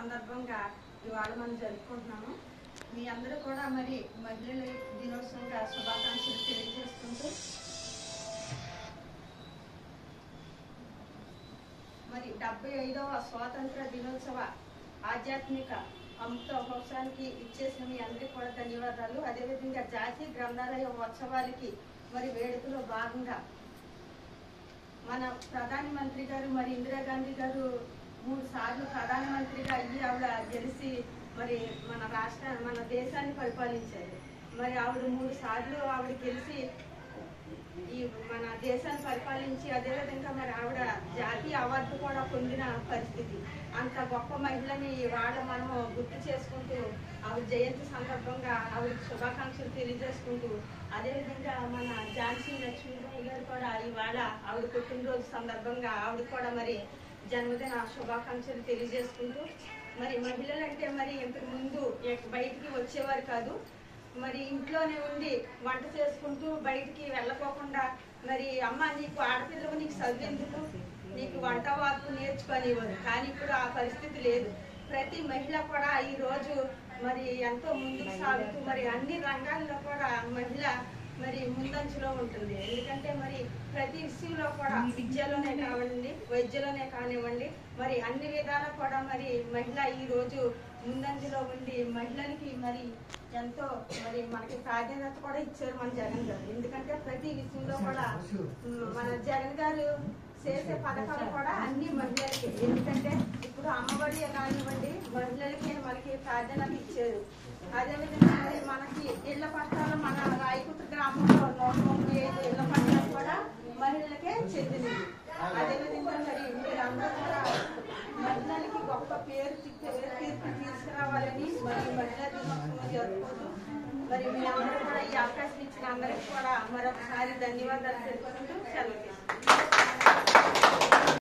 సందర్భంగా ఇవాళ మనం జరుపుకుంటున్నాము మీ అందరూ కూడా మరి మహిళల దినోత్సవంగా శుభాకాంక్షలు తెలియజేసుకుంటూ మరి డెబ్బై ఐదవ స్వాతంత్ర దినోత్సవ ఆధ్యాత్మిక అమృత మహోత్సవానికి ఇచ్చేసిన మీ అందరికీ కూడా ధన్యవాదాలు అదేవిధంగా జాతీయ గ్రంథాలయ ఉత్సవాలకి మరి వేడుకలో భాగంగా మన ప్రధాని మంత్రి గారు మరి ఇందిరాగాంధీ గారు మూడు సార్లు ప్రధానమంత్రిగా అయ్యి ఆవిడ గెలిచి మరి మన రాష్ట్ర మన దేశాన్ని పరిపాలించారు మరి ఆవిడ మూడు సార్లు ఆవిడ గెలిచి ఈ మన దేశాన్ని పరిపాలించి అదేవిధంగా మరి ఆవిడ జాతీయ అవార్డు కూడా పొందిన పరిస్థితి అంత గొప్ప మహిళని ఇవాళ మనము గుర్తు చేసుకుంటూ ఆవిడ జయంతి సందర్భంగా ఆవిడ శుభాకాంక్షలు తెలియజేసుకుంటూ అదేవిధంగా మన ఝాన్సీ లక్ష్మీబాయి గారు కూడా ఇవాళ ఆవిడ పుట్టినరోజు సందర్భంగా ఆవిడ కూడా మరి జన్మదిన శుభాకాంక్షలు తెలియజేసుకుంటూ మరి మహిళలంటే మరి ఇంతకు ముందు ఎక్- బయటికి వచ్చేవారు కాదు మరి ఇంట్లోనే ఉండి వంట చేసుకుంటూ బయటికి వెళ్ళకోకుండా మరి అమ్మ నీకు ఆడపిల్లవు నీకు చదివేందుకు నీకు వంట వాకు నేర్చుకునేవారు కానీ ఇప్పుడు ఆ పరిస్థితి లేదు ప్రతి మహిళ కూడా ఈ రోజు మరి ఎంతో ముందుకు సాగుతూ మరి అన్ని రంగాల్లో కూడా మహిళ మరి ముందంచులో ఉంటుంది ఎందుకంటే మరి ప్రతి విషయంలో కూడా విద్యలోనే కానివ్వండి వైద్యలోనే కానివ్వండి మరి అన్ని విధాలా కూడా మరి మహిళ ఈ రోజు ముందంజలో ఉండి మహిళలకి మరి ఎంతో మరి మనకి ప్రాధాన్యత కూడా ఇచ్చారు మన జగన్ గారు ఎందుకంటే ప్రతి విషయంలో కూడా ఉమ్, మన జగన్ గారు చేసే పథకాలు కూడా అన్ని మహిళలకి ఎందుకంటే ఇప్పుడు అమ్మఒడి కానివ్వండి మహిళలకి మనకి ప్రాధాన్యత ఇచ్చారు అదేవిధంగా మరి మనకి ఇళ్ల పట్టాలు మన రాయకుట్ర గ్రామంలో నూట ముప్పై ఐదు ఇళ్ల పట్టాలు కూడా మహిళలకే చెందినవి అదేవిధంగా మరి మీరందరూ కూడా మహిళలకి గొప్ప పేరు తీ- పేరు తీర్పు తీసుకురావాలని మరి మహిళా దినోత్సవం జరుపుకుంటూ మరి మీ అందరూ కూడా ఈ అవకాశం ఇచ్చిన అందరికి కూడా మరొకసారి ధన్యవాదాలు తెలుపుకుంటూ సెలవు తీసుకుంటాను